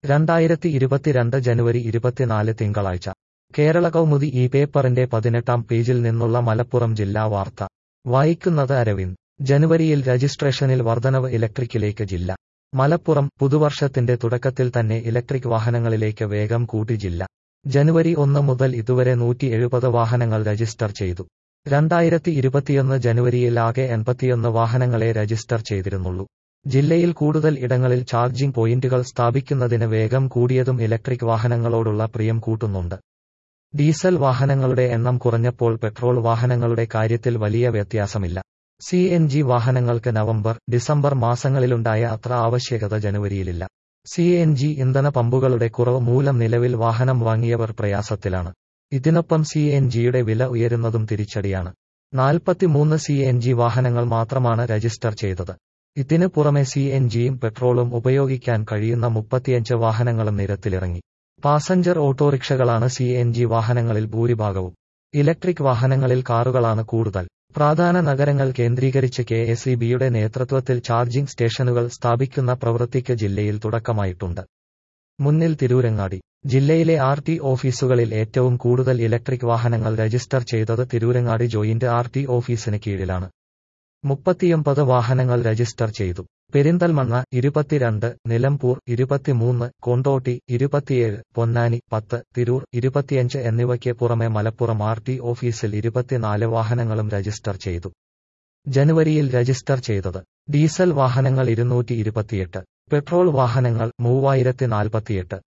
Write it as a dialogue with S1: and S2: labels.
S1: രണ്ടായിരത്തി ഇരുപത്തിരണ്ട് ജനുവരി ഇരുപത്തിനാല് തിങ്കളാഴ്ച കേരള കൗമുദി ഈ പേപ്പറിന്റെ പതിനെട്ടാം പേജിൽ നിന്നുള്ള മലപ്പുറം ജില്ലാ വാർത്ത വായിക്കുന്നത് അരവിന്ദ് ജനുവരിയിൽ രജിസ്ട്രേഷനിൽ വർധനവ് ഇലക്ട്രിക്കിലേക്ക് ജില്ല മലപ്പുറം പുതുവർഷത്തിന്റെ തുടക്കത്തിൽ തന്നെ ഇലക്ട്രിക് വാഹനങ്ങളിലേക്ക് വേഗം കൂട്ടി ജില്ല ജനുവരി ഒന്ന് മുതൽ ഇതുവരെ നൂറ്റി എഴുപത് വാഹനങ്ങൾ രജിസ്റ്റർ ചെയ്തു രണ്ടായിരത്തി ഇരുപത്തിയൊന്ന് ജനുവരിയിൽ ആകെ എൺപത്തിയൊന്ന് വാഹനങ്ങളെ രജിസ്റ്റർ ചെയ്തിരുന്നുള്ളൂ ജില്ലയിൽ കൂടുതൽ ഇടങ്ങളിൽ ചാർജിംഗ് പോയിന്റുകൾ സ്ഥാപിക്കുന്നതിന് വേഗം കൂടിയതും ഇലക്ട്രിക് വാഹനങ്ങളോടുള്ള പ്രിയം കൂട്ടുന്നുണ്ട് ഡീസൽ വാഹനങ്ങളുടെ എണ്ണം കുറഞ്ഞപ്പോൾ പെട്രോൾ വാഹനങ്ങളുടെ കാര്യത്തിൽ വലിയ വ്യത്യാസമില്ല സി എൻ ജി വാഹനങ്ങൾക്ക് നവംബർ ഡിസംബർ മാസങ്ങളിലുണ്ടായ അത്ര ആവശ്യകത ജനുവരിയിലില്ല സി എൻ ജി ഇന്ധന പമ്പുകളുടെ കുറവ് മൂലം നിലവിൽ വാഹനം വാങ്ങിയവർ പ്രയാസത്തിലാണ് ഇതിനൊപ്പം സി എൻ ജിയുടെ വില ഉയരുന്നതും തിരിച്ചടിയാണ് നാൽപ്പത്തിമൂന്ന് സി എൻ ജി വാഹനങ്ങൾ മാത്രമാണ് രജിസ്റ്റർ ചെയ്തത് ഇതിനു പുറമെ സി എൻ ജിയും പെട്രോളും ഉപയോഗിക്കാൻ കഴിയുന്ന മുപ്പത്തിയഞ്ച് വാഹനങ്ങളും നിരത്തിലിറങ്ങി പാസഞ്ചർ ഓട്ടോറിക്ഷകളാണ് സി എൻ ജി വാഹനങ്ങളിൽ ഭൂരിഭാഗവും ഇലക്ട്രിക് വാഹനങ്ങളിൽ കാറുകളാണ് കൂടുതൽ പ്രധാന നഗരങ്ങൾ കേന്ദ്രീകരിച്ച് കെ എസ് ഇ ബിയുടെ നേതൃത്വത്തിൽ ചാർജിംഗ് സ്റ്റേഷനുകൾ സ്ഥാപിക്കുന്ന പ്രവൃത്തിക്ക് ജില്ലയിൽ തുടക്കമായിട്ടുണ്ട് മുന്നിൽ തിരൂരങ്ങാടി ജില്ലയിലെ ആർ ടി ഓഫീസുകളിൽ ഏറ്റവും കൂടുതൽ ഇലക്ട്രിക് വാഹനങ്ങൾ രജിസ്റ്റർ ചെയ്തത് തിരൂരങ്ങാടി ജോയിന്റ് ആർ ടി ഓഫീസിന് കീഴിലാണ് മുപ്പത്തിയൊമ്പത് വാഹനങ്ങൾ രജിസ്റ്റർ ചെയ്തു പെരിന്തൽമണ്ണ ഇരുപത്തിരണ്ട് നിലമ്പൂർ ഇരുപത്തിമൂന്ന് കൊണ്ടോട്ടി ഇരുപത്തിയേഴ് പൊന്നാനി പത്ത് തിരൂർ ഇരുപത്തിയഞ്ച് എന്നിവയ്ക്ക് പുറമെ മലപ്പുറം ആർ ടി ഓഫീസിൽ ഇരുപത്തിനാല് വാഹനങ്ങളും രജിസ്റ്റർ ചെയ്തു ജനുവരിയിൽ രജിസ്റ്റർ ചെയ്തത് ഡീസൽ വാഹനങ്ങൾ ഇരുന്നൂറ്റി ഇരുപത്തിയെട്ട് പെട്രോൾ വാഹനങ്ങൾ മൂവായിരത്തി നാൽപ്പത്തിയെട്ട്